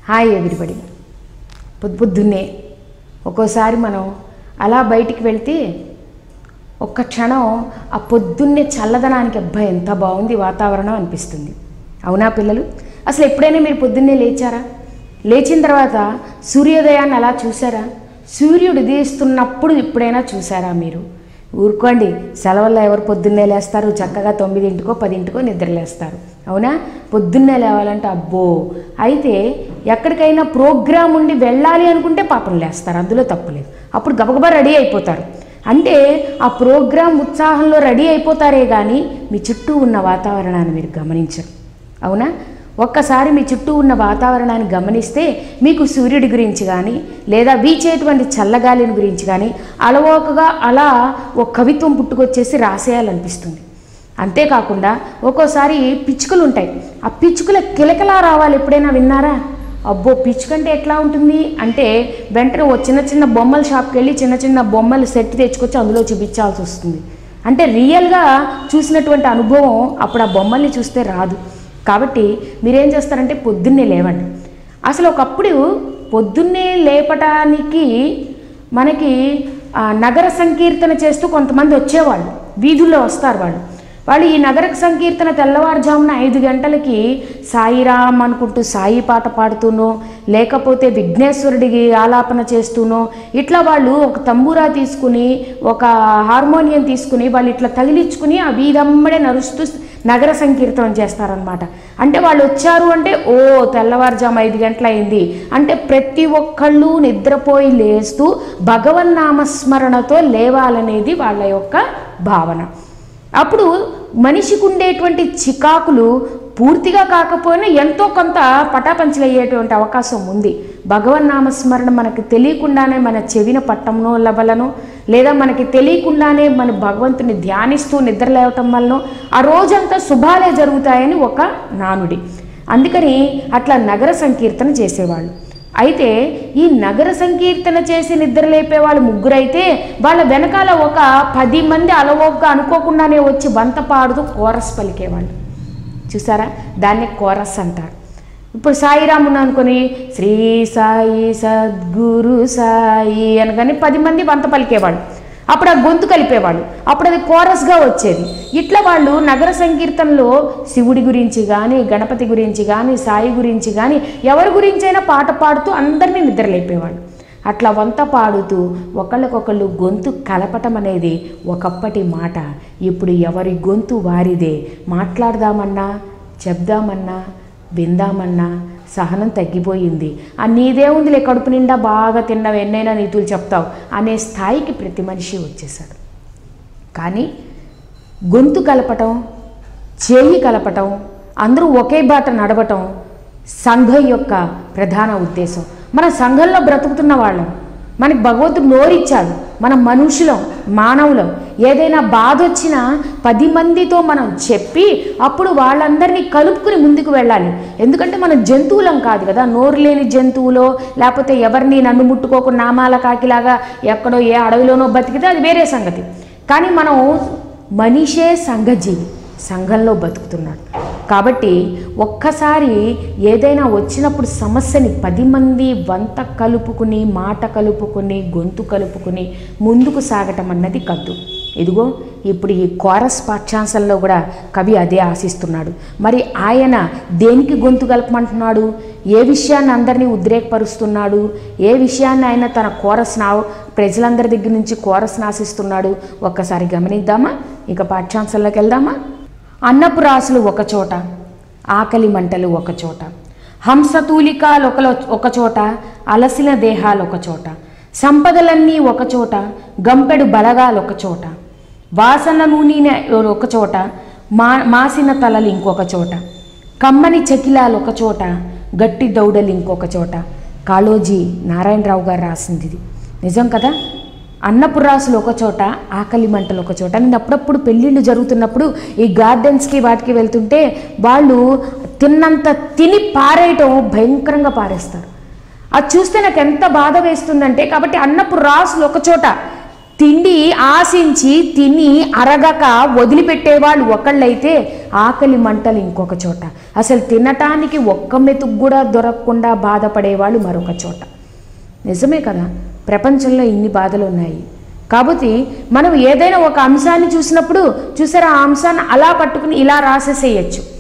hi ఎగిరిపడి పొద్దు పొద్దున్నే ఒక్కోసారి మనం అలా బయటికి వెళ్తే ఒక్క క్షణం ఆ పొద్దున్నే చల్లదనానికి అబ్బాయి ఎంత బాగుంది వాతావరణం అనిపిస్తుంది అవునా పిల్లలు అసలు ఎప్పుడైనా మీరు పొద్దున్నే లేచారా లేచిన తర్వాత సూర్యోదయాన్ని అలా చూసారా సూర్యుడు ఉదయిస్తున్నప్పుడు ఎప్పుడైనా చూసారా మీరు ఊరుకోండి సెలవుల్లో ఎవరు పొద్దున్నే లేస్తారు చక్కగా తొమ్మిదింటికో పదింటికో నిద్రలేస్తారు అవునా పొద్దున్నే లేవాలంటే అబ్బో అయితే ఎక్కడికైనా ప్రోగ్రాం ఉండి వెళ్ళాలి అనుకుంటే పాపం లేస్తారు అందులో తప్పులేదు అప్పుడు గబగబా రెడీ అయిపోతారు అంటే ఆ ప్రోగ్రాం ఉత్సాహంలో రెడీ అయిపోతారే కానీ మీ చుట్టూ ఉన్న వాతావరణాన్ని మీరు గమనించరు అవునా ఒక్కసారి మీ చుట్టూ ఉన్న వాతావరణాన్ని గమనిస్తే మీకు సూర్యుడి గురించి కానీ లేదా వీచేటువంటి చల్లగాలిని గురించి కానీ అలవోకగా అలా ఒక కవిత్వం పుట్టుకొచ్చేసి రాసేయాలనిపిస్తుంది అంతేకాకుండా ఒక్కోసారి పిచ్చుకలు ఉంటాయి ఆ పిచ్చుకల కిలకలా రావాలి ఎప్పుడైనా విన్నారా అబ్బో పిచ్చుకంటే ఎట్లా ఉంటుంది అంటే వెంటనే ఓ చిన్న చిన్న బొమ్మల షాప్కి వెళ్ళి చిన్న చిన్న బొమ్మలు సెట్ తెచ్చుకొచ్చి అందులో చూపించాల్సి వస్తుంది అంటే రియల్గా చూసినటువంటి అనుభవం అప్పుడు ఆ బొమ్మల్ని చూస్తే రాదు కాబట్టి మీరేం చేస్తారంటే పొద్దున్నే లేవండి అసలు ఒకప్పుడు పొద్దున్నే లేపటానికి మనకి ఆ, నగర సంకీర్తన చేస్తూ కొంతమంది వచ్చేవాళ్ళు వీధుల్లో వస్తారు వాళ్ళు వాళ్ళు ఈ నగర సంకీర్తన తెల్లవారుజామున ఐదు గంటలకి సాయిరామ్ అనుకుంటూ సాయి పాట పాడుతూనో లేకపోతే విఘ్నేశ్వరుడికి ఆలాపన చేస్తూనో ఇట్లా వాళ్ళు ఒక తంబూరా తీసుకుని ఒక హార్మోనియం తీసుకుని వాళ్ళు ఇట్లా తగిలించుకుని ఆ వీధమ్మడే నరుస్తూ నగర సంకీర్తనం చేస్తారనమాట అంటే వాళ్ళు వచ్చారు అంటే ఓ తెల్లవారుజాము ఐదు గంటలైంది అంటే ప్రతి ఒక్కళ్ళు నిద్రపోయి లేస్తూ భగవన్నామస్మరణతో లేవాలనేది వాళ్ళ యొక్క భావన అప్పుడు మనిషికి ఉండేటువంటి చికాకులు పూర్తిగా కాకపోయినా ఎంతో కొంత పటాపంచలయ్యేటువంటి అవకాశం ఉంది భగవన్నామస్మరణ మనకి తెలియకుండానే మన చెవిన పట్టంనో లవలనో లేదా మనకి తెలియకుండానే మన భగవంతుని ధ్యానిస్తూ నిద్రలేవటం వలన ఆ రోజంతా శుభాలే జరుగుతాయని ఒక నానుడి అందుకని అట్లా నగర సంకీర్తన చేసేవాళ్ళు అయితే ఈ నగర సంకీర్తన చేసి నిద్రలేపే వాళ్ళు ముగ్గురైతే వాళ్ళ వెనకాల ఒక పది మంది అలవోగ్గా అనుకోకుండానే వచ్చి వంత పాడుతూ కోరస్ పలికేవాళ్ళు చూసారా దాన్ని కోరస్ అంటారు ఇప్పుడు సాయిరామును అనుకొని శ్రీ సాయి సద్గురు సాయి అనగానే పది మంది వంత పలికేవాళ్ళు అప్పుడు ఆ గొంతు కలిపేవాళ్ళు అప్పుడు అది కోరస్గా వచ్చేది ఇట్లా వాళ్ళు నగర సంకీర్తనలో శివుడి గురించి కానీ గణపతి గురించి కానీ సాయి గురించి కానీ ఎవరి గురించైనా పాట పాడుతూ అందరినీ నిద్రలేపేవాళ్ళు అట్లా వంత పాడుతూ ఒకళ్ళకొకళ్ళు గొంతు కలపటం అనేది ఒకప్పటి మాట ఇప్పుడు ఎవరి గొంతు వారిదే మాట్లాడదామన్నా చెప్దామన్నా విందామన్నా సహనం తగ్గిపోయింది ఆ నీదే ఉందిలే కడుపు నిండా బాగా తిన్నావు ఎన్నైనా నీతులు చెప్తావు అనే స్థాయికి ప్రతి మనిషి వచ్చేసాడు కానీ గొంతు కలపటం చేయి కలపటం అందరూ ఒకే బాట నడవటం సంఘం యొక్క ప్రధాన ఉద్దేశం మన సంఘంలో బ్రతుకుతున్న వాళ్ళం మనకి భగవంతుడు నోరిచ్చాడు మనం మనుషులం మానవులం ఏదైనా బాధ వచ్చినా పది మందితో మనం చెప్పి అప్పుడు వాళ్ళందరినీ కలుపుకుని ముందుకు వెళ్ళాలి ఎందుకంటే మనం జంతువులం కాదు కదా నోరు లేని జంతువులో లేకపోతే ఎవరిని నన్ను ముట్టుకోకుండా నామాల కాకిలాగా ఎక్కడో ఏ అడవిలోనో బతికితే అది వేరే సంగతి కానీ మనం మనిషే సంఘజీవి సంఘంలో బతుకుతున్నాడు కాబట్టి ఒక్కసారి ఏదైనా వచ్చినప్పుడు సమస్యని పది మంది వంత కలుపుకుని మాట కలుపుకుని గొంతు కలుపుకుని ముందుకు సాగటం అన్నది కద్దు ఇదిగో ఇప్పుడు ఈ కోరస్ పాఠ్యాంశంలో కూడా కవి అదే ఆశిస్తున్నాడు మరి ఆయన దేనికి గొంతు కలపమంటున్నాడు ఏ విషయాన్ని అందరినీ ఉద్రేకపరుస్తున్నాడు ఏ విషయాన్ని ఆయన తన కోరస్ నా ప్రజలందరి దగ్గర నుంచి కోరస్ ఆశిస్తున్నాడు ఒక్కసారి గమనిద్దామా ఇక పాఠ్యాంశంలోకి వెళ్దామా అన్నపు రాసులు ఒకచోట ఆకలి మంటలు ఒకచోట హంసతూలికాలు ఒకలో ఒకచోట అలసిన దేహాలు ఒకచోట సంపదలన్నీ ఒకచోట గంపెడు బలగాలు ఒకచోట వాసన నూనె ఒకచోట మా మాసిన తలలు ఇంకొక చోట కమ్మని చకిలాలు ఒకచోట గట్టి దౌడలు ఇంకొక చోట కాళోజీ నారాయణరావు గారు రాసింది ఇది నిజం కదా అన్నపు రాసులు ఒక చోట ఆకలి మంటలు ఒక చోట నేను అప్పుడప్పుడు పెళ్ళిళ్ళు జరుగుతున్నప్పుడు ఈ గార్డెన్స్కి వాటికి వెళ్తుంటే వాళ్ళు తిన్నంత తిని పారేయటం భయంకరంగా పారేస్తారు అది చూస్తే నాకు ఎంత బాధ వేస్తుందంటే కాబట్టి అన్నపు రాసులు ఒక చోట తిండి ఆశించి తిని అరగక వదిలిపెట్టేవాళ్ళు ఒకళ్ళైతే ఆకలి మంటలు ఇంకొక చోట అసలు తినటానికి ఒక్క మెతుకు కూడా దొరకకుండా బాధపడేవాళ్ళు మరొక చోట నిజమే కదా ప్రపంచంలో ఇన్ని బాధలు ఉన్నాయి కాబట్టి మనం ఏదైనా ఒక అంశాన్ని చూసినప్పుడు చూసారా ఆ అంశాన్ని అలా పట్టుకుని ఇలా రాసేసేయచ్చు